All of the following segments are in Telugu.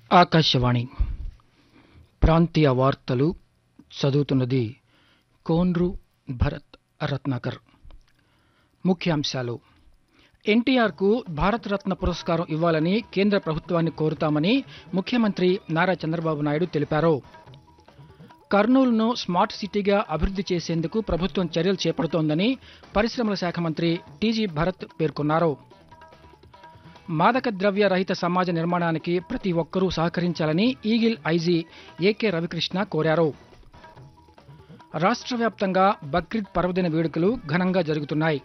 ఆకాశవాణి ప్రాంతీయ వార్తలు చదువుతున్నది కోన్రు భరత్ రత్నాకర్ ముఖ్యాంశాలు ఎన్టీఆర్కు భారతరత్న పురస్కారం ఇవ్వాలని కేంద్ర ప్రభుత్వాన్ని కోరుతామని ముఖ్యమంత్రి నారా చంద్రబాబు నాయుడు తెలిపారు కర్నూలును స్మార్ట్ సిటీగా అభివృద్ధి చేసేందుకు ప్రభుత్వం చర్యలు చేపడుతోందని పరిశ్రమల శాఖ మంత్రి టీజీ భరత్ పేర్కొన్నారు మాదక ద్రవ్య రహిత సమాజ నిర్మాణానికి ప్రతి ఒక్కరూ సహకరించాలని ఈగిల్ ఐజీ ఏకే రవికృష్ణ కోరారు రాష్ట్ర వ్యాప్తంగా బక్రీద్ పర్వదిన వేడుకలు ఘనంగా జరుగుతున్నాయి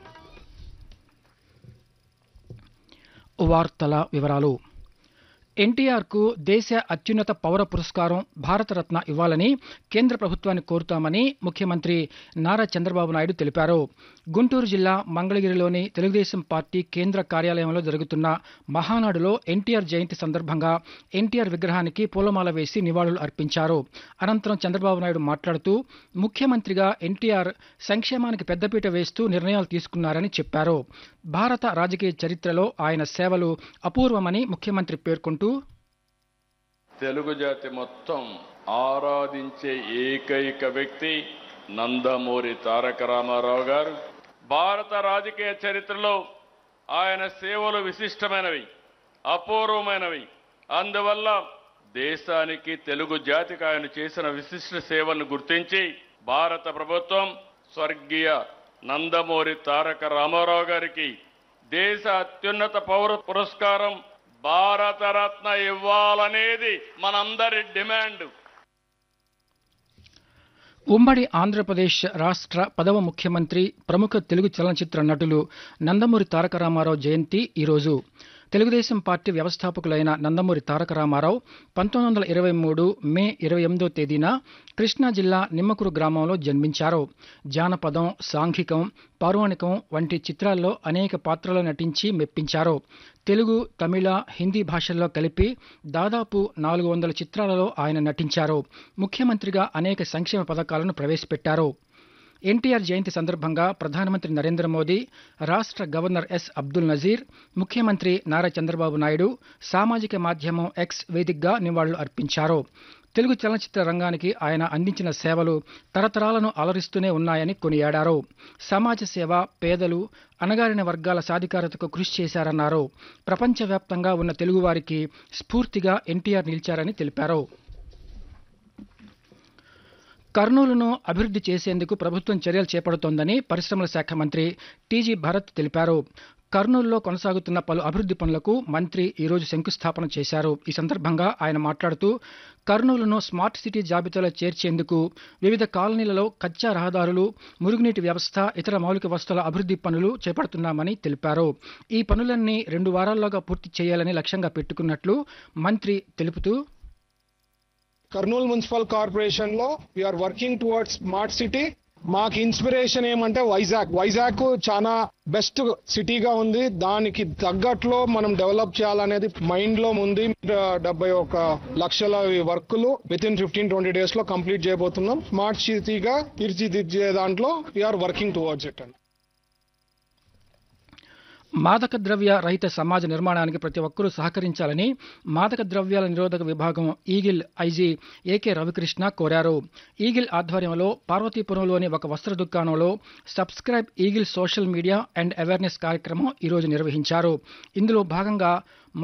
వార్తల వివరాలు ఎన్టీఆర్కు దేశ అత్యున్నత పౌర పురస్కారం భారతరత్న ఇవ్వాలని కేంద్ర ప్రభుత్వాన్ని కోరుతామని ముఖ్యమంత్రి నారా చంద్రబాబు నాయుడు తెలిపారు గుంటూరు జిల్లా మంగళగిరిలోని తెలుగుదేశం పార్టీ కేంద్ర కార్యాలయంలో జరుగుతున్న మహానాడులో ఎన్టీఆర్ జయంతి సందర్భంగా ఎన్టీఆర్ విగ్రహానికి పూలమాల వేసి నివాళులు అర్పించారు అనంతరం చంద్రబాబు నాయుడు మాట్లాడుతూ ముఖ్యమంత్రిగా ఎన్టీఆర్ సంక్షేమానికి పెద్దపీట వేస్తూ నిర్ణయాలు తీసుకున్నారని చెప్పారు భారత రాజకీయ చరిత్రలో ఆయన సేవలు అపూర్వమని ముఖ్యమంత్రి పేర్కొంటూ తెలుగు జాతి మొత్తం ఆరాధించే ఏకైక వ్యక్తి నందమూరి తారక రామారావు గారు భారత రాజకీయ చరిత్రలో ఆయన సేవలు విశిష్టమైనవి అపూర్వమైనవి అందువల్ల దేశానికి తెలుగు జాతికి ఆయన చేసిన విశిష్ట సేవలను గుర్తించి భారత ప్రభుత్వం స్వర్గీయ నందమూరి తారక రామారావు గారికి దేశ అత్యున్నత పౌర పురస్కారం భారతరత్న ఇవ్వాలనేది మనందరి డిమాండ్ ఉమ్మడి ఆంధ్రప్రదేశ్ రాష్ట్ర పదవ ముఖ్యమంత్రి ప్రముఖ తెలుగు చలనచిత్ర నటులు నందమూరి తారక రామారావు జయంతి ఈరోజు తెలుగుదేశం పార్టీ వ్యవస్థాపకులైన నందమూరి తారక రామారావు పంతొమ్మిది వందల ఇరవై మూడు మే ఇరవై ఎనిమిదో తేదీన కృష్ణా జిల్లా నిమ్మకూరు గ్రామంలో జన్మించారు జానపదం సాంఘికం పౌరాణికం వంటి చిత్రాల్లో అనేక పాత్రలు నటించి మెప్పించారు తెలుగు తమిళ హిందీ భాషల్లో కలిపి దాదాపు నాలుగు వందల చిత్రాలలో ఆయన నటించారు ముఖ్యమంత్రిగా అనేక సంక్షేమ పథకాలను ప్రవేశపెట్టారు ఎన్టీఆర్ జయంతి సందర్భంగా ప్రధానమంత్రి నరేంద్ర మోదీ రాష్ట్ర గవర్నర్ ఎస్ అబ్దుల్ నజీర్ ముఖ్యమంత్రి నారా చంద్రబాబు నాయుడు సామాజిక మాధ్యమం ఎక్స్ వేదికగా నివాళులు అర్పించారు తెలుగు చలనచిత్ర రంగానికి ఆయన అందించిన సేవలు తరతరాలను అలరిస్తూనే ఉన్నాయని కొనియాడారు సమాజ సేవ పేదలు అణగారిన వర్గాల సాధికారతకు కృషి చేశారన్నారు ప్రపంచవ్యాప్తంగా ఉన్న తెలుగువారికి స్ఫూర్తిగా ఎన్టీఆర్ నిలిచారని తెలిపారు కర్నూలును అభివృద్ధి చేసేందుకు ప్రభుత్వం చర్యలు చేపడుతోందని పరిశ్రమల శాఖ మంత్రి టీజీ భరత్ తెలిపారు కర్నూలులో కొనసాగుతున్న పలు అభివృద్ధి పనులకు మంత్రి ఈరోజు శంకుస్థాపన చేశారు ఈ సందర్భంగా ఆయన మాట్లాడుతూ కర్నూలును స్మార్ట్ సిటీ జాబితాలో చేర్చేందుకు వివిధ కాలనీలలో కచ్చా రహదారులు మురుగునీటి వ్యవస్థ ఇతర మౌలిక వస్తువుల అభివృద్ధి పనులు చేపడుతున్నామని తెలిపారు ఈ పనులన్నీ రెండు వారాల్లోగా పూర్తి చేయాలని లక్ష్యంగా పెట్టుకున్నట్లు మంత్రి తెలుపుతూ కర్నూలు మున్సిపల్ కార్పొరేషన్ లో we're working towards smart city మాకు ఇన్స్పిరేషన్ ఏమంటే వైజాగ్ వైజాగ్ చాలా బెస్ట్ సిటీగా ఉంది దానికి తగ్గట్లో మనం డెవలప్ చేయాలనేది మైండ్ లో ఉంది డెబ్బై ఒక లక్షల వర్కులు with in fifteen twenty days లో కంప్లీట్ చేయబోతున్నాం స్మార్ట్ సిటీగా తీర్చిదిద్దే దాంట్లో వీఆర్ వర్కింగ్ టువర్డ్స్ ఇట్ అండి మాదక ద్రవ్య రహిత సమాజ నిర్మాణానికి ప్రతి ఒక్కరూ సహకరించాలని మాదక ద్రవ్యాల నిరోధక విభాగం ఈగిల్ ఐజీ ఏకే రవికృష్ణ కోరారు ఈగిల్ ఆధ్వర్యంలో పార్వతీపురంలోని ఒక వస్త్ర దుకాణంలో subscribe eagle social media and awareness కార్యక్రమం ఈరోజు నిర్వహించారు ఇందులో భాగంగా